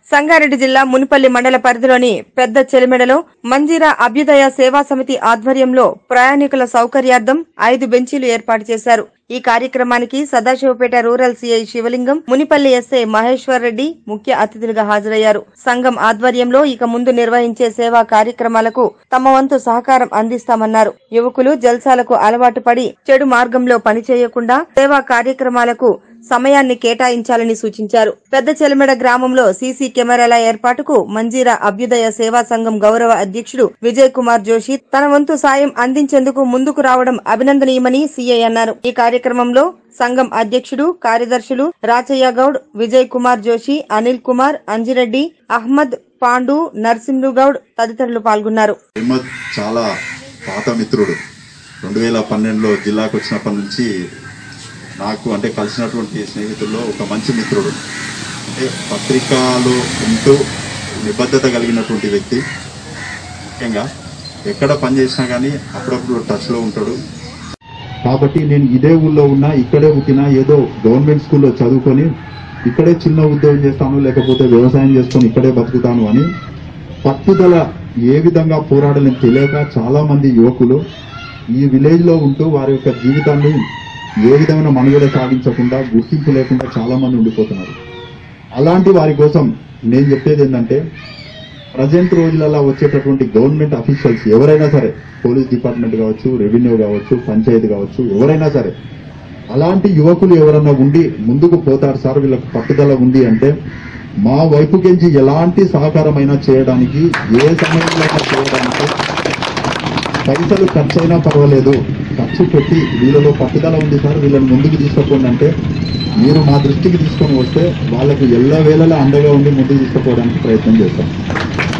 సంగారెడ్డి జిల్లా మునిపల్లి మండల పరిధిలోని పెద్ద చెలిమెడలో మంజీరా అభ్యుదయ సేవా సమితి ఆధ్వర్యంలో ప్రయాణికుల సౌకర్యార్థం ఐదు బెంచీలు ఏర్పాటు చేశారు ఈ కార్యక్రమానికి సదాశివపేట రూరల్ సీఐ శివలింగం మునిపల్లి ఎస్ఐ మహేశ్వర్ రెడ్డి ముఖ్య అతిథులుగా హాజరయ్యారు సంఘం ఆధ్వర్యంలో ఇక ముందు నిర్వహించే సేవా కార్యక్రమాలకు తమ వంతు సహకారం అందిస్తామన్నారు యువకులు జల్సాలకు అలవాటు పడి చెడు మార్గంలో పనిచేయకుండా సేవా కార్యక్రమాలకు సమయాన్ని కేటాయించాలని సూచించారు పెద్ద చెలమెడ గ్రామంలో సీసీ కెమెరాల ఏర్పాటుకు మంజీరా అభ్యుదయ సేవా సంఘం గౌరవ అధ్యక్షుడు విజయ్ కుమార్ జోషి తన వంతు సాయం అందించేందుకు ముందుకు రావడం అభినందనీయమని సీఐ అన్నారు ఈ కార్యక్రమంలో సంఘం అధ్యక్షుడు కార్యదర్శులు రాచయ్య గౌడ్ విజయ్ కుమార్ జోషి అనిల్ కుమార్ అంజిరెడ్డి అహ్మద్ పాండు నర్సింహు గౌడ్ తదితరులు పాల్గొన్నారు హిమ్మత్ చాలా పాత మిత్రుడు రెండు వేల పన్నెండులో జిల్లాకు వచ్చినప్పటి నుంచి నాకు అంటే కలిసినటువంటి స్నేహితుల్లో ఒక మంచి మిత్రుడు అంటే పత్రికలో ఉంటూ నిబద్ధత కలిగినటువంటి వ్యక్తి ముఖ్యంగా ఎక్కడ పని చేసినా కానీ అప్పుడప్పుడు టచ్లో ఉంటాడు కాబట్టి నేను ఇదే ఊళ్ళో ఉన్నా ఇక్కడే పుట్టినా ఏదో గవర్నమెంట్ స్కూల్లో చదువుకొని ఇక్కడే చిన్న ఉద్యోగం చేస్తాను లేకపోతే వ్యవసాయం చేసుకొని ఇక్కడే బతుకుతాను అని పట్టుదల ఏ విధంగా పోరాడాలని తెలియక చాలా మంది యువకులు ఈ విలేజ్ లో ఉంటూ వారి యొక్క జీవితాన్ని ఏ విధమైన మనుగడ సాగించకుండా గుర్తింపు లేకుండా చాలా మంది ఉండిపోతున్నారు అలాంటి వారి కోసం నేను చెప్పేది ఏంటంటే ప్రజెంట్ రోజులలో వచ్చేటటువంటి గవర్నమెంట్ అఫీషియల్స్ ఎవరైనా సరే పోలీస్ డిపార్ట్మెంట్ కావచ్చు రెవెన్యూ కావచ్చు పంచాయతీ కావచ్చు ఎవరైనా సరే అలాంటి యువకులు ఎవరన్నా ఉండి ముందుకు పోతారు సార్ వీళ్ళకి పట్టుదల ఉంది అంటే మా వైపుకెంచి ఎలాంటి సహకారమైనా చేయడానికి ఏ సమయంలో చేయడానికి పైసలు ఖర్చు అయినా పర్వాలేదు ఖర్చు పెట్టి వీళ్ళలో పట్టుదల ఉంది సార్ వీళ్ళని ముందుకు తీసుకుపోండి అంటే మీరు మా దృష్టికి తీసుకొని వస్తే వాళ్ళకి ఎల్ల వేళలా అండగా ఉండి ముందుకు తీసుకుపోవడానికి ప్రయత్నం చేస్తాం